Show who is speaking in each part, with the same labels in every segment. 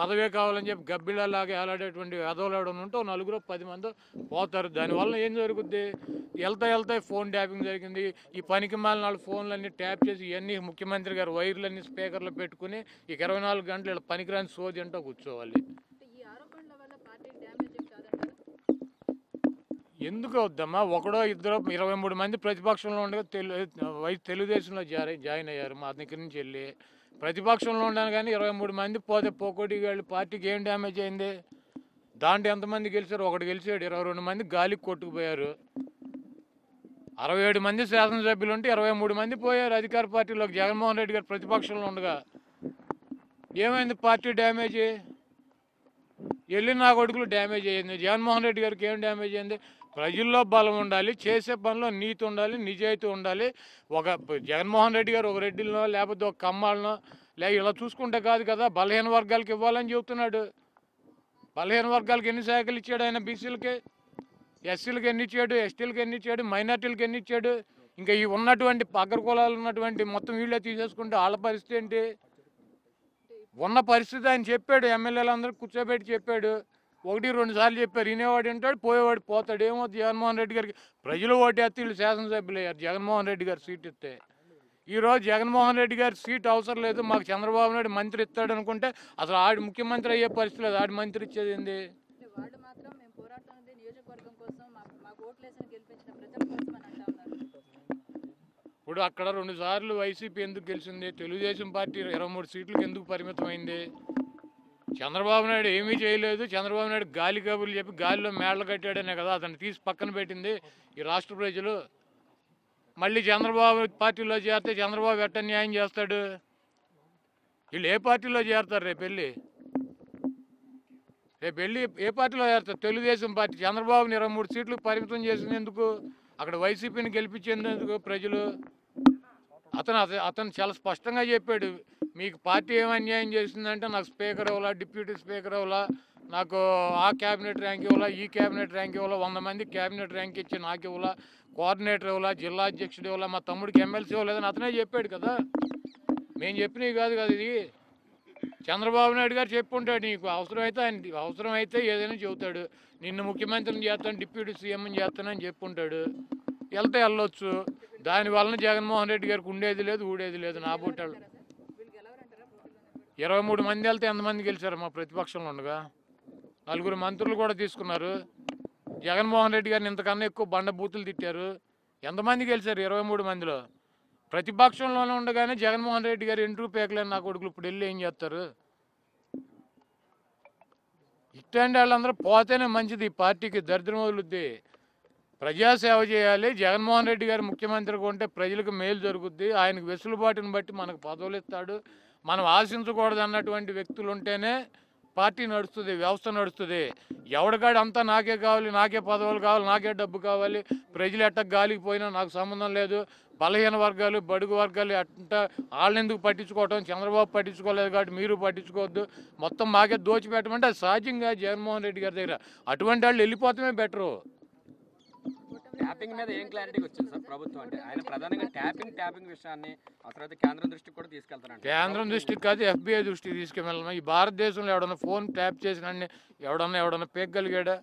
Speaker 1: పదవే కావాలని చెప్పి గబ్బిళ్ళలాగా ఏలాడేటువంటి వెధవలాడు ఉంటే ఓ నలుగురు పది మంది పోతారు దానివల్ల ఏం జరుగుద్ది వెళ్తా వెళ్తా ఫోన్ ట్యాపింగ్ జరిగింది ఈ పనికి మాలిన వాళ్ళ ఫోన్లన్నీ ట్యాప్ చేసి ఇవన్నీ ముఖ్యమంత్రి గారు వైర్లన్నీ స్పీకర్లో పెట్టుకుని ఇక ఇరవై నాలుగు గంటలు వీళ్ళ పనికిరాని సోది అంటూ కూర్చోవాలి
Speaker 2: అంటే ఈ ఆరోపణల వల్ల పార్టీకి డ్యామేజ్ ఏం కాదంటారా
Speaker 1: ఎందుకు అవుద్దమ్మా ఒకడో ఇద్దరు ఇరవై మూడు మంది ప్రతిపక్షంలో ఉండగా తెలు వై తెలుగుదేశంలో జాయి జాయిన్ అయ్యారు మా దగ్గర నుంచి వెళ్ళి ప్రతిపక్షంలో ఉన్నాను కానీ ఇరవై మూడు మంది పోతే పోకోటి వాళ్ళు పార్టీకి ఏం డ్యామేజ్ అయింది దాంట్లో ఎంతమంది గెలిచారు ఒకటి గెలిచాడు ఇరవై రెండు మంది గాలికి కొట్టుకుపోయారు అరవై ఏడు మంది శాసనసభ్యులు ఉంటే ఇరవై మూడు మంది పోయారు అధికార పార్టీలోకి జగన్మోహన్ రెడ్డి గారు ప్రతిపక్షంలో ఉండగా ఏమైంది పార్టీ డ్యామేజ్ వెళ్ళి నా కొడుకులు డ్యామేజ్ అయ్యింది జగన్మోహన్ రెడ్డి గారికి ఏం డ్యామేజ్ అయింది ప్రజల్లో బలం ఉండాలి చేసే పనిలో నీతి ఉండాలి నిజాయితీ ఉండాలి ఒక జగన్మోహన్ రెడ్డి గారు ఒక రెడ్డిలనో లేకపోతే ఒక కమ్మాలనో లేక ఇలా చూసుకుంటే కాదు కదా బలహీన వర్గాలకు ఇవ్వాలని చెబుతున్నాడు బలహీన వర్గాలకు ఎన్ని శాఖలు ఇచ్చాడు ఆయన బీసీలకి ఎస్సీలకు ఎన్ని ఇచ్చాడు ఎస్టీలకు ఎన్ని ఇచ్చాడు మైనార్టీలకు ఎన్ని ఇచ్చాడు ఇంకా ఈ ఉన్నటువంటి అగ్ర కులాలు ఉన్నటువంటి మొత్తం వీళ్ళే తీసేసుకుంటే వాళ్ళ పరిస్థితి ఏంటి ఉన్న పరిస్థితి ఆయన చెప్పాడు ఎమ్మెల్యేలు అందరూ కూర్చోబెట్టి చెప్పాడు ఒకటి రెండు సార్లు చెప్పారు వినేవాడు వింటాడు పోయేవాడు పోతాడు ఏమవుతుంది జగన్మోహన్ రెడ్డి గారికి ప్రజలు ఓటేస్తే వీళ్ళు శాసనసభ్యులు అయ్యారు జగన్మోహన్ రెడ్డి గారు సీట్ ఇస్తే ఈరోజు జగన్మోహన్ రెడ్డి గారి సీట్ అవసరం లేదు మాకు చంద్రబాబు నాయుడు మంత్రి ఇస్తాడు అనుకుంటే అసలు ఆడి ముఖ్యమంత్రి అయ్యే పరిస్థితి లేదు ఆడి మంత్రి ఇచ్చేది ఏంది
Speaker 2: అంటే వాళ్ళు మాత్రం మేము పోరాటం అనేది నియోజకవర్గం కోసం మా మాకు ఓట్లేసిన గెలిపించిన ప్రజల కోసం అని అంటా ఉన్నారు
Speaker 1: ఇప్పుడు అక్కడ రెండు సార్లు వైసీపీ ఎందుకు గెలిచింది తెలుగుదేశం పార్టీ ఇరవై మూడు సీట్లకు ఎందుకు పరిమితమైంది చంద్రబాబు నాయుడు ఏమీ చేయలేదు చంద్రబాబు నాయుడు గాలి కబుర్లు చెప్పి గాలిలో మేడలు కట్టాడనే కదా అతను తీసి పక్కన పెట్టింది ఈ రాష్ట్ర ప్రజలు మళ్ళీ చంద్రబాబు పార్టీలో చేరితే చంద్రబాబు ఎట్ట న్యాయం చేస్తాడు వీళ్ళు ఏ పార్టీలో చేరతారు రేపు వెళ్ళి రేపు వెళ్ళి ఏ పార్టీలో చేరతారు తెలుగుదేశం పార్టీ చంద్రబాబుని ఇరవై మూడు సీట్లు పరిమితం చేసినందుకు అక్కడ వైసీపీని గెలిపించేందుకు ప్రజలు అతను అత- అతను చాలా స్పష్టంగా చెప్పాడు మీకు పార్టీ ఏం అన్యాయం చేసిందంటే నాకు స్పీకర్ ఇవ్వాలా డిప్యూటీ స్పీకర్ ఇవ్వాలా నాకు ఆ క్యాబినెట్ ర్యాంక్ ఇవ్వాలా ఈ క్యాబినెట్ ర్యాంక్ ఇవ్వాలా వంద మంది క్యాబినెట్ ర్యాంక్ ఇచ్చి నాకు ఇవ్వాలా కోఆర్డినేటర్ ఇవ్వాలా జిల్లా అధ్యక్షుడు ఇవ్వాలా మా తమ్ముడికి ఎమ్మెల్సీ ఇవ్వలేదని అతనే చెప్పాడు కదా మేము చెప్పినవి కాదు కదా ఇది చంద్రబాబు నాయుడు గారు చెప్పుంటాడు నీకు అవసరమైతే ఆయన అవసరమైతే ఏదైనా చెబుతాడు నిన్ను ముఖ్యమంత్రిని చేస్తాను డిప్యూటీ సీఎంని చేస్తానని చెప్పుంటాడు వెళ్తే వెళ్ళొచ్చు దాని వలన జగన్మోహన్ రెడ్డి గారికి ఉండేది లేదు ఊడేది లేదు నా బుట్టాలు
Speaker 2: సార్ వీళ్ళు గెలవరంటారా పోటీలో
Speaker 1: ఇరవై మూడు మంది వెళ్తే ఎంతమంది గెలిచారు మా ప్రతిపక్షంలో ఉండగా నలుగురు మంత్రులు కూడా తీసుకున్నారు జగన్మోహన్ రెడ్డి గారిని ఇంతకన్నా ఎక్కువ బండ బూతులు తిట్టారు ఎంతమంది గెలిచారు ఇరవై మూడు మందిలో ప్రతిపక్షంలోనే ఉండగానే జగన్మోహన్ రెడ్డి గారు ఇంటర్వ్యూ పేకలేని నా కొడుకులు ఇప్పుడు వెళ్ళి ఏం చేస్తారు ఇట్లాంటి వాళ్ళందరూ పోతేనే మంచిది ఈ పార్టీకి దరిద్రం వదులుద్ది ప్రజాసేవ చేయాలి జగన్మోహన్ రెడ్డి గారు ముఖ్యమంత్రిగా ఉంటే ప్రజలకు మేలు జరుగుద్ది ఆయనకు వెసులుబాటుని బట్టి మనకు పదవులు ఇస్తాడు మనం ఆశించకూడదు అన్నటువంటి వ్యక్తులు ఉంటేనే పార్టీ నడుస్తుంది వ్యవస్థ నడుస్తుంది ఎవడికాడు అంతా నాకే కావాలి నాకే పదవులు కావాలి నాకే డబ్బు కావాలి ప్రజలు ఎట్ట గాలికి పోయినా నాకు సంబంధం లేదు బలహీన వర్గాలు బడుగు వర్గాలు అట్ట వాళ్ళని ఎందుకు పట్టించుకోవటం చంద్రబాబు పట్టించుకోలేదు కాబట్టి మీరు పట్టించుకోవద్దు మొత్తం మాకే దోచిపెట్టమంటే అది సహజంగా జగన్మోహన్ రెడ్డి గారి దగ్గర అటువంటి వాళ్ళు వెళ్ళిపోవటమే బెటరు
Speaker 3: ట్యాపింగ్ మీద ఏం క్లారిటీకి వచ్చింది సార్ ప్రభుత్వం అంటే ఆయన ప్రధానంగా ట్యాపింగ్ ట్యాపింగ్ విషయాన్ని ఆ తర్వాత కేంద్రం దృష్టికి కూడా తీసుకెళ్తారంట
Speaker 1: కేంద్రం దృష్టికి కాదు ఎఫ్బిఐ దృష్టికి తీసుకెళ్ళాలి ఈ భారతదేశంలో ఎవడన్నా ఫోన్ ట్యాప్ చేసిన ఎవడన్నా ఎవడన్నా పేగలిగాడా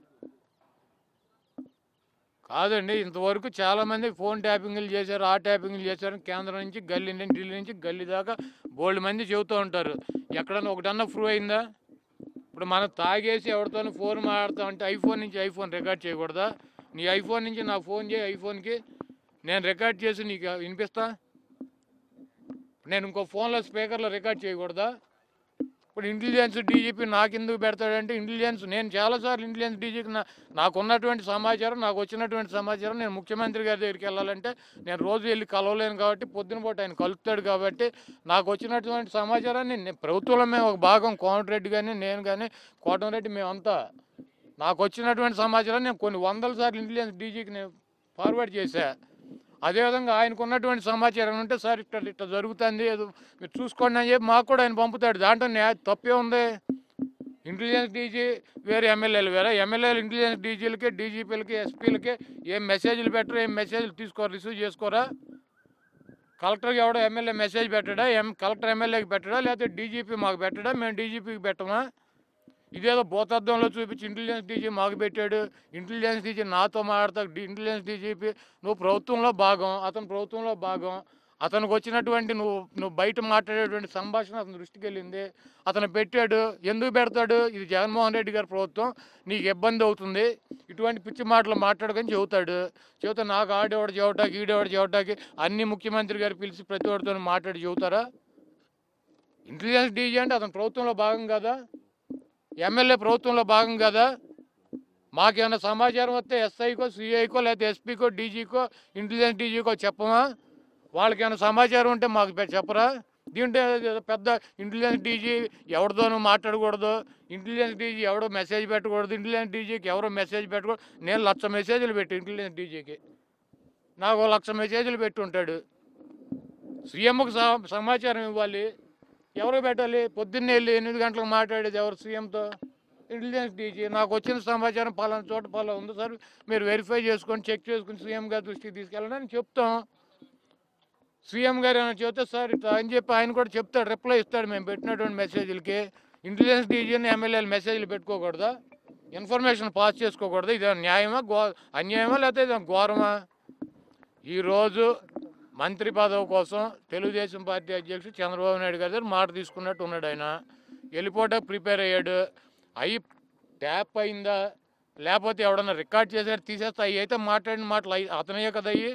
Speaker 1: కాదండి ఇంతవరకు చాలా మంది ఫోన్ ట్యాపింగ్లు చేశారు ఆ ట్యాపింగ్లు చేశారు కేంద్రం నుంచి గల్లీ నుంచి ఢిల్లీ నుంచి గల్లీ దాకా బోల్డ్ మంది చెబుతూ ఉంటారు ఎక్కడన్నా ఒకటన్నా ప్రూవ్ అయిందా ఇప్పుడు మనం తాగేసి ఎవరితోనూ ఫోన్ మాట్లాడతాం అంటే ఐఫోన్ నుంచి ఐఫోన్ రికార్డ్ చేయకూడదా నీ ఐఫోన్ నుంచి నాకు ఫోన్ చేయి ఐఫోన్కి నేను రికార్డ్ చేసి నీకు వినిపిస్తా నేను ఇంకో ఫోన్లో స్పీకర్లో రికార్డ్ చేయకూడదా ఇప్పుడు ఇంటెలిజెన్స్ డీజీపీ నాకు ఎందుకు పెడతాడంటే ఇంటెలిజెన్స్ నేను చాలాసార్లు ఇంటెలిజెన్స్ డీజీకి నా నాకు ఉన్నటువంటి సమాచారం నాకు వచ్చినటువంటి సమాచారం నేను ముఖ్యమంత్రి గారి దగ్గరికి వెళ్ళాలంటే నేను రోజు వెళ్ళి కలవలేను కాబట్టి పొద్దున పూట ఆయన కలుపుతాడు కాబట్టి నాకు వచ్చినటువంటి సమాచారాన్ని నేను ప్రభుత్వంలో మేము ఒక భాగం కోమటిరెడ్డి కానీ నేను కానీ కోటమిరెడ్డి మేమంతా నాకు వచ్చినటువంటి సమాచారం నేను కొన్ని వందల సార్లు ఇంటెలిజెన్స్ డీజీకి నేను ఫార్వర్డ్ చేశా అదేవిధంగా ఆయనకు ఉన్నటువంటి సమాచారం ఉంటే సార్ ఇట్లా ఇట్లా జరుగుతుంది ఏదో మీరు చూసుకోండి అని చెప్పి మాకు కూడా ఆయన పంపుతాడు దాంట్లో న్యాయ తప్పే ఉంది ఇంటెలిజెన్స్ డీజీ వేరే ఎమ్మెల్యేలు వేరే ఎమ్మెల్యేలు ఇంటెలిజెన్స్ డీజీలకి డీజీపీలకి ఎస్పీలకి ఏం మెసేజ్లు పెట్టరు ఏం మెసేజ్లు తీసుకోరు రిసీవ్ చేసుకోరా కలెక్టర్కి ఎవడో ఎమ్మెల్యే మెసేజ్ పెట్టడా ఎం కలెక్టర్ ఎమ్మెల్యేకి పెట్టడా లేకపోతే డీజీపీ మాకు పెట్టడా మేము డీజీపీకి పెట్టమా ఇదేదో భూతద్దంలో చూపించి ఇంటెలిజెన్స్ డీజీ మాకు పెట్టాడు ఇంటెలిజెన్స్ డీజీ నాతో మాట్లాడతా ఇంటెలిజెన్స్ డీజీపీ నువ్వు ప్రభుత్వంలో భాగం అతను ప్రభుత్వంలో భాగం అతనికి వచ్చినటువంటి నువ్వు నువ్వు బయట మాట్లాడేటువంటి సంభాషణ అతని దృష్టికి వెళ్ళింది అతను పెట్టాడు ఎందుకు పెడతాడు ఇది జగన్మోహన్ రెడ్డి గారి ప్రభుత్వం నీకు ఇబ్బంది అవుతుంది ఇటువంటి పిచ్చి మాటలు మాట్లాడుకొని చెబుతాడు చెబుతా నాకు ఆడేవాడు చెవటాకి ఈడేవాడు చెవటాకి అన్ని ముఖ్యమంత్రి గారు పిలిచి ప్రతి ఒక్కరితో మాట్లాడి చెబుతారా ఇంటెలిజెన్స్ డీజీ అంటే అతను ప్రభుత్వంలో భాగం కదా ఎమ్మెల్యే ప్రభుత్వంలో భాగం కదా మాకేమైనా సమాచారం వస్తే ఎస్ఐకో సిఐకో లేకపోతే ఎస్పీకో డీజీకో ఇంటెలిజెన్స్ డీజీకో చెప్పమా వాళ్ళకి ఏమైనా సమాచారం ఉంటే మాకు పె- చెప్పరా దీంట్లో ఏదో పెద్ద ఇంటెలిజెన్స్ డీజీ ఎవరితోనూ మాట్లాడకూడదు ఇంటెలిజెన్స్ డీజీ ఎవడో మెసేజ్ పెట్టకూడదు ఇంటెలిజెన్స్ డీజీకి ఎవరో మెసేజ్ పెట్టకూడదు నేను లక్ష మెసేజ్లు పెట్టి ఇంటెలిజెన్స్ డీజీకి నాకు ఓ లక్ష మెసేజ్లు పెట్టి ఉంటాడు సీఎంకు సమాచారం ఇవ్వాలి ఎవరు పెట్టాలి పొద్దున్నే వెళ్ళి ఎనిమిది గంటలకు మాట్లాడేది ఎవరు సీఎంతో ఇంటెలిజెన్స్ డీజీ నాకు వచ్చిన సమాచారం పలానా చోట పలానా ఉంది సార్ మీరు వెరిఫై చేసుకొని చెక్ చేసుకుని సీఎం గారి దృష్టికి తీసుకెళ్ళండి అని చెప్తాం సీఎం గారు ఏమైనా చెప్తే సార్ ఇట్లా అని చెప్పి ఆయన కూడా చెప్తాడు రిప్లై ఇస్తాడు మేము పెట్టినటువంటి మెసేజ్లకి ఇంటెలిజెన్స్ డీజీని ఎమ్మెల్యేలు మెసేజ్లు పెట్టుకోకూడదా ఇన్ఫర్మేషన్ పాస్ చేసుకోకూడదు ఇది న్యాయమా గో అన్యాయమా లేకపోతే ఇది ఘోరమా ఈరోజు మంత్రి పదవి కోసం తెలుగుదేశం పార్టీ అధ్యక్షుడు చంద్రబాబు నాయుడు గారి దగ్గర మాట తీసుకున్నట్టు ఉన్నాడు ఆయన వెళ్ళిపోవడానికి ప్రిపేర్ అయ్యాడు అయ్యి ట్యాప్ అయిందా లేకపోతే ఎవడన్నా రికార్డ్ చేసాడు తీసేస్తే అవి అయితే మాట్లాడిన మాటలు అయి అతనయ్యే కదా అయ్యి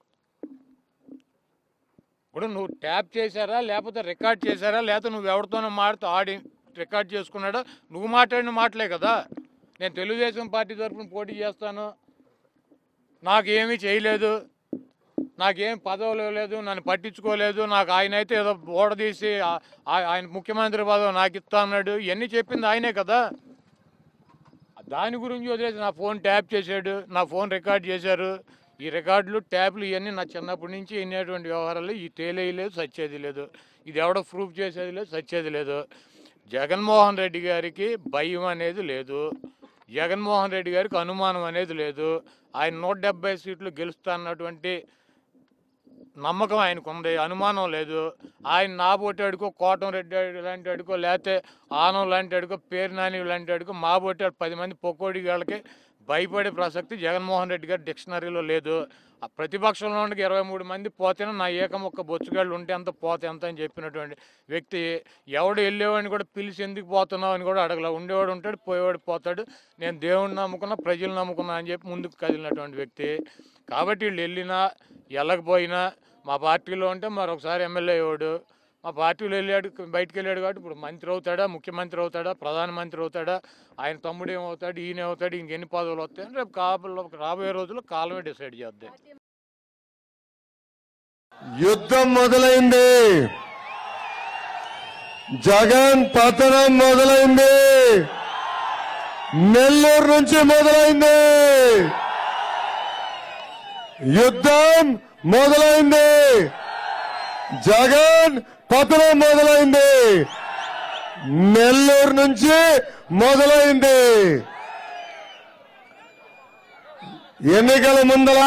Speaker 1: ఇప్పుడు నువ్వు ట్యాప్ చేశారా లేకపోతే రికార్డ్ చేశారా లేకపోతే నువ్వు ఎవరితోనో మాడుతూ ఆడి రికార్డ్ చేసుకున్నాడా నువ్వు మాట్లాడిన మాటలే కదా నేను తెలుగుదేశం పార్టీ తరఫున పోటీ చేస్తాను నాకేమీ చేయలేదు నాకేం పదవులు లేదు నన్ను పట్టించుకోలేదు నాకు ఆయన అయితే ఏదో ఓడదీసి ఆ- ఆ- ఆయన ముఖ్యమంత్రి పదవి నాకు ఇస్తా అన్నాడు ఇవన్నీ చెప్పింది ఆయనే కదా దాని గురించి వదిలేసి నా ఫోన్ ట్యాప్ చేశాడు నా ఫోన్ రికార్డ్ చేశారు ఈ రికార్డులు ట్యాబ్లు ఇవన్నీ నా చిన్నప్పటి నుంచి వినేటువంటి వ్యవహారాలు ఈ తేలేయలేదు సచ్చేది లేదు ఇది ఎవడో ప్రూఫ్ చేసేది లేదు సచ్చేది లేదు జగన్మోహన్ రెడ్డి గారికి భయం అనేది లేదు జగన్మోహన్ రెడ్డి గారికి అనుమానం అనేది లేదు ఆయన నూట డెబ్బై సీట్లు గెలుస్తా అన్నటువంటి నమ్మకం ఆయనకు ఉంది అనుమానం లేదు ఆయన నాబోటాడుకో కోటం రెడ్డి లాంటి అడుకో లేకపోతే ఆనం లాంటి అడుకో పేరు నాని లాంటి అడుకో మా బొట్టాడు పది మంది పొక్కోడి వాళ్ళకి భయపడే ప్రసక్తి జగన్మోహన్ రెడ్డి గారి డిక్షనరీలో లేదు ఆ ప్రతిపక్షంలో ఉండి ఇరవై మూడు మంది పోతేనే నా ఏకమొక్క బొచ్చుగాళ్ళు ఉంటే ఎంత పోతే ఎంత అని చెప్పినటువంటి వ్యక్తి ఎవడు వెళ్ళేవాడిని కూడా పిలిచి ఎందుకు పోతున్నావు అని కూడా అడగల ఉండేవాడు ఉంటాడు పోయేవాడు పోతాడు నేను దేవుడిని నమ్ముకున్నా ప్రజలు నమ్ముకున్నా అని చెప్పి ముందుకు కదిలినటువంటి వ్యక్తి కాబట్టి వీళ్ళు వెళ్ళినా వెళ్ళకపోయినా మా పార్టీలో ఉంటే మరొకసారి ఎమ్మెల్యే అయ్యాడు మా పార్టీలో వెళ్ళాడు బయటికి వెళ్ళాడు కాబట్టి ఇప్పుడు మంత్రి అవుతాడా ముఖ్యమంత్రి అవుతాడా ప్రధానమంత్రి అవుతాడా ఆయన తమ్ముడు ఏమవుతాడు ఈయన అవుతాడు ఇంక ఎన్ని పదవులు వస్తాయని రేపు కాపులో రాబోయే రోజుల్లో కాలమే డిసైడ్ చేద్దాం
Speaker 4: యుద్ధం మొదలైంది జగన్ పతనం మొదలైంది నెల్లూరు నుంచి మొదలైంది యుద్ధం మొదలైంది జగన్ పతనం మొదలైంది నెల్లూరు నుంచి మొదలైంది ఎన్నికల ముందల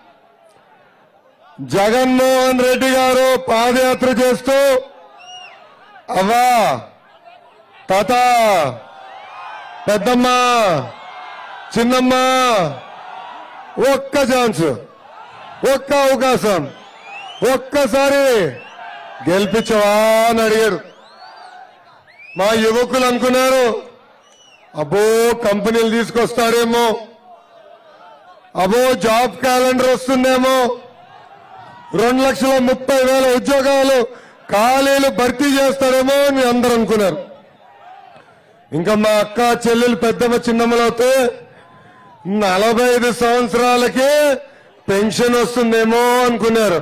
Speaker 4: జగన్మోహన్ రెడ్డి గారు పాదయాత్ర చేస్తూ అవ్వా తాత పెద్దమ్మ చిన్నమ్మ ఒక్క ఛాన్స్ ఒక్క అవకాశం ఒక్కసారి గెలిపించవా అని అడిగారు మా యువకులు అనుకున్నారు అబ్బో కంపెనీలు తీసుకొస్తాడేమో అబ్బో జాబ్ క్యాలెండర్ వస్తుందేమో రెండు లక్షల ముప్పై వేల ఉద్యోగాలు ఖాళీలు భర్తీ చేస్తాడేమో అని అందరూ అనుకున్నారు ఇంకా మా అక్క చెల్లెలు పెద్దమ్మ చిన్నమ్మలవుతే నలభై ఐదు సంవత్సరాలకే పెన్షన్ వస్తుందేమో అనుకున్నారు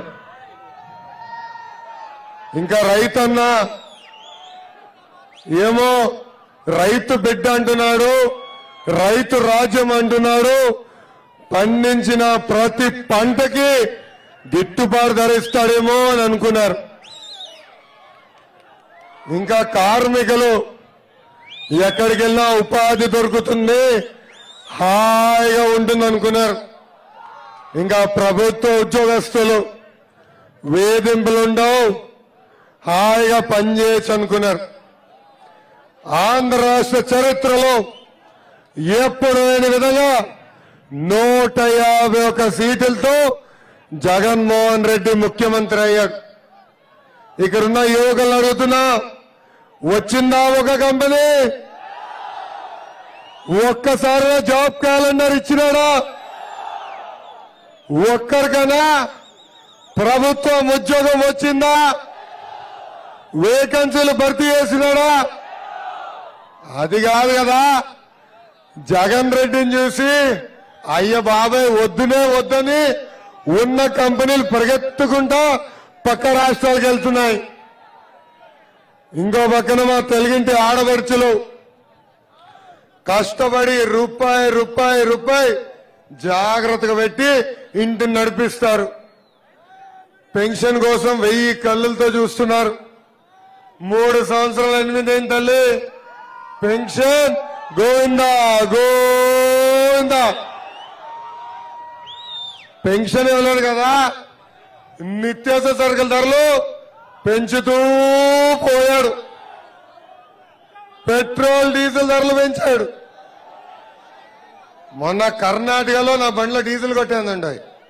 Speaker 4: ఇంకా రైతన్నా ఏమో రైతు బిడ్డ అంటున్నాడు రైతు రాజ్యం అంటున్నాడు పండించిన ప్రతి పంటకి గిట్టుబాటు ధర ఇస్తాడేమో అని అనుకున్నారు ఇంకా కార్మికులు ఎక్కడికి వెళ్ళినా ఉపాధి దొరుకుతుంది హాయిగా ఉంటుంది అనుకున్నారు ఇంకా ప్రభుత్వ ఉద్యోగస్తులు వేధింపులుండవు హాయిగా పనిచేయచ్చు అనుకున్నారు ఆంధ్ర రాష్ట్ర చరిత్రలో ఎప్పుడు లేని విధంగా నూట యాభై ఒక సీట్లతో జగన్మోహన్ రెడ్డి ముఖ్యమంత్రి అయ్యాడు ఇక్కడున్న యువకులను అడుగుతున్నా వచ్చిందా ఒక కంపెనీ ఒక్కసారిగా జాబ్ క్యాలెండర్ ఇచ్చినాడా ఒక్కరికైనా ప్రభుత్వం ఉద్యోగం వచ్చిందా వేకెన్సీలు భర్తీ చేసినాడా అది కాదు కదా జగన్ రెడ్డిని చూసి అయ్య బాబాయ్ వద్దునే వద్దని ఉన్న కంపెనీలు పరిగెత్తుకుంటా పక్క రాష్ట్రాలకు వెళ్తున్నాయి ఇంకో పక్కన మా తెలుగింటి ఆడపడుచులు కష్టపడి రూపాయి రూపాయి రూపాయి జాగ్రత్తగా పెట్టి ఇంటిని నడిపిస్తారు పెన్షన్ కోసం వెయ్యి కళ్ళులతో చూస్తున్నారు మూడు సంవత్సరాలు ఎనిమిది అయింది తల్లి పెన్షన్ గోవిందా గోవిందా పెన్షన్ ఇవ్వలేదు కదా నిత్యావసర సరుకుల ధరలు పెంచుతూ పోయాడు పెట్రోల్ డీజిల్ ధరలు పెంచాడు మొన్న కర్ణాటకలో నా బండ్ల డీజిల్ కొట్టానండి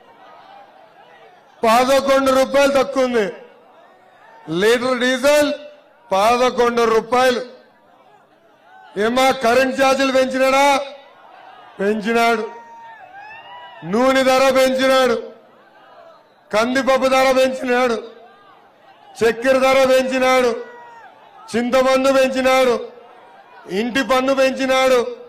Speaker 4: పదకొండు రూపాయలు తక్కువ ఉంది లీటర్ డీజిల్ పదకొండు రూపాయలు ఏమా కరెంట్ ఛార్జీలు పెంచినాడా పెంచినాడు నూనె ధర పెంచినాడు కందిపప్పు ధర పెంచినాడు చక్కెర ధర పెంచినాడు చింతపండు పెంచినాడు ఇంటి పన్ను పెంచినాడు